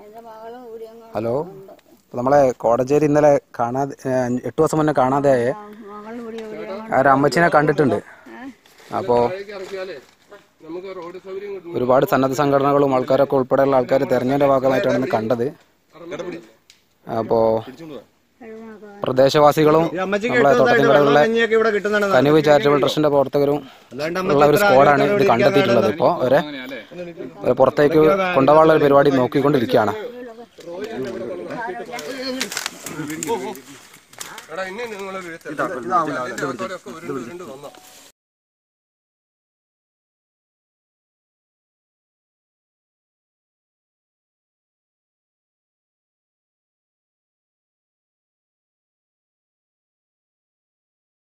അതിന്റെ മകളും ഇവിടെ അങ്ങ് ഹലോ അപ്പോൾ നമ്മളെ കോടഞ്ചേരി ഇന്നലെ കാണാതെ ഏ, എട്ട് ദിവസം മുന്നേ കാണാതെ മകൾ ഇവിടെ ഇവിടെ അങ്ങ് ആ ഒരു അമ്മച്ചിനെ കണ്ടിട്ടുണ്ട് അപ്പോൾ നമുക്ക് റോഡ് സൗകര്യം കൊണ്ട് ഒരുപാട് സന്നദ്ധ സംഘടനകളും ആൾക്കാരൊക്കെ ഉൾപ്പെടെയുള്ള ആൾക്കാർ തെരഞ്ഞതിൻ്റെ ഭാഗമായിട്ടാണ് ഇന്ന് കണ്ടത് അപ്പോൾ കഴിവണൊക്കെ പ്രദേശവാസികളും നമ്മളെ തോട്ടത്തിങ്കടകളിലെ കഞ്ഞിയൊക്കെ ഇവിടെ കിട്ടുന്നതാണ് കനിവ് ചാരിറ്റബിൾ ട്രസ്റ്റിന്റെ പ്രവർത്തകരും ഉള്ള ഒരു സ്ക്വാഡാണ് ഇത് കണ്ടെത്തിയിട്ടുള്ളത് ഇപ്പോൾ അവരെ അവരെ പുറത്തേക്ക് കൊണ്ടുപോകാനുള്ള ഒരു പരിപാടി നോക്കിക്കൊണ്ടിരിക്കുകയാണ് എടാ ഇനി നിങ്ങൾ ഒരു ഉരുണ്ട് വന്നോ